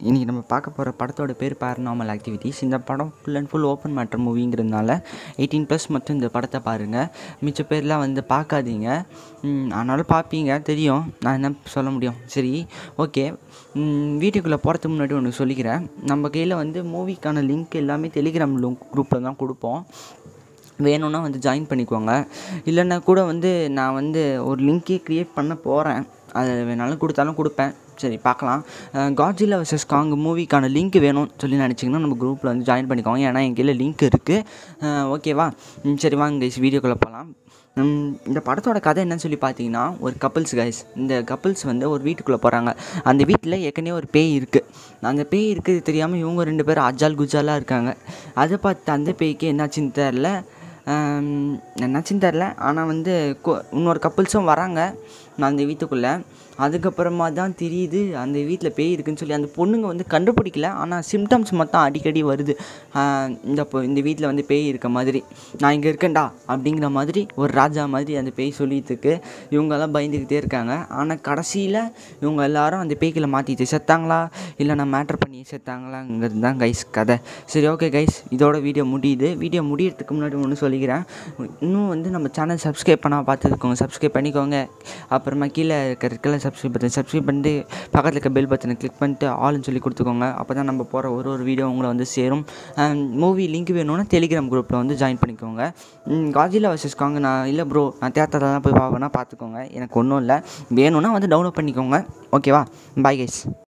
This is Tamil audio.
இன்றைக்கி நம்ம பார்க்க போகிற படத்தோட பேர் பேரநார்மல் ஆக்டிவிட்டீஸ் இந்த படம் full and full open matter மூவிங்கிறதுனால எயிட்டீன் ப்ளஸ் மட்டும் இந்த படத்தை பாருங்கள் மிச்ச பேர்லாம் வந்து பார்க்காதீங்க ம், ஆனாலும் பார்ப்பீங்க தெரியும் நான் என்ன சொல்ல முடியும் சரி ஓகே வீட்டுக்குள்ளே போகிறதுக்கு முன்னாடி ஒன்று சொல்லிக்கிறேன் நம்ம கையில் வந்து மூவிக்கான லிங்க் எல்லாமே டெலிகிராம் குரூப்பில் தான் கொடுப்போம் வேணும்னா வந்து ஜாயின் பண்ணிக்கோங்க இல்லைன்னா கூட வந்து நான் வந்து ஒரு லிங்க்கே க்ரியேட் பண்ண போகிறேன் அது வேணாலும் கொடுத்தாலும் கொடுப்பேன் சரி பார்க்கலாம் காட்ஜில்லா vs காங் மூவிக்கான லிங்க் வேணும்னு சொல்லி நினச்சிங்கன்னா நம்ம குரூப்பில் வந்து ஜாயின் பண்ணிக்கோங்க ஏன்னா என் கையில் லிங்க் இருக்குது ஓகேவா ம், சரி வாங்க கைஸ் வீடியோக்குள்ளே போகலாம் ம், இந்த படத்தோட கதை என்னன்னு சொல்லி பார்த்தீங்கன்னா ஒரு கப்புள்ஸ் கைஸ் இந்த கப்புள்ஸ் வந்து ஒரு வீட்டுக்குள்ளே போகிறாங்க அந்த வீட்டில் ஏற்கனவே ஒரு பேய் இருக்குது அந்த பேய் இருக்குது தெரியாமல் இவங்க ரெண்டு பேரும் அஜால் குஜாலாக இருக்காங்க அதை பார்த்து அந்த பேய்க்கு என்னாச்சுன்னு தெரில ஆம், என்னாச்சுன்னு தெரில ஆனால் வந்து கொ- இன்னொரு கப்புள்ஸும் வராங்க நான் அந்த வீட்டுக்குள்ளே அதுக்கப்புறமா தான் தெரியுது அந்த வீட்டில் பேய் இருக்குன்னு சொல்லி அந்த பொண்ணுங்க வந்து கண்டுபிடிக்கல ஆனால் சிம்டம்ஸ் மட்டும் அடிக்கடி வருது ஆ, இந்த பொ- இந்த வீட்டில் வந்து பேய் இருக்க மாதிரி நான் இங்கே இருக்கேன்டா அப்படிங்கிற மாதிரி ஒரு ராஜா மாதிரி அந்த பேய் சொல்லிட்டு இருக்கு இவங்கெல்லாம் பயந்துக்கிட்டே இருக்காங்க ஆனால் கடைசியில் இவங்க எல்லாரும் அந்த பேய்க்கில் மாற்றிட்டு செத்தாங்களா இல்லை நான் மேட்ரு பண்ணி செத்தாங்களாங்கிறது தான் கைஸ் கதை சரி ஓகே கைஸ் இதோட வீடியோ முடியுது வீடியோ முடியறதுக்கு முன்னாடி ஒன்று சொல்லிக்கிறேன் இன்னும் வந்து நம்ம சேனல் சப்ஸ்கிரைப் பண்ணால் பார்த்துக்கோங்க சப்ஸ்கிரைப் பண்ணிக்கோங்க அப்புறமா கீழே இருக்க இருக்கல சப்ஸ்கிரைப் பட்டன் சப்ஸ்கிரைப் பண்ணிட்டு பக்கத்தில் இருக்க பெல் பட்டனை கிளிக் பண்ணிட்டு ஆல்னு சொல்லி கொடுத்துக்கோங்க அப்போ தான் நம்ம போகிற ஒரு ஒரு வீடியோ உங்களை வந்து சேரும் மூவி லிங்க் வேணும்னா டெலிகிராம் குரூப்பில் வந்து ஜாயின் பண்ணிக்கோங்க காஜிலா வர்சஸ் காங்க நான் இல்லை ப்ரோ நான் தேட்டரில் தான் போய் பார்ப்பேன்னா பார்த்துக்கோங்க எனக்கு ஒன்றும் இல்லை வேணும்னா வந்து டவுன்லோட் பண்ணிக்கோங்க ஓகேவா பாய் கைஸ்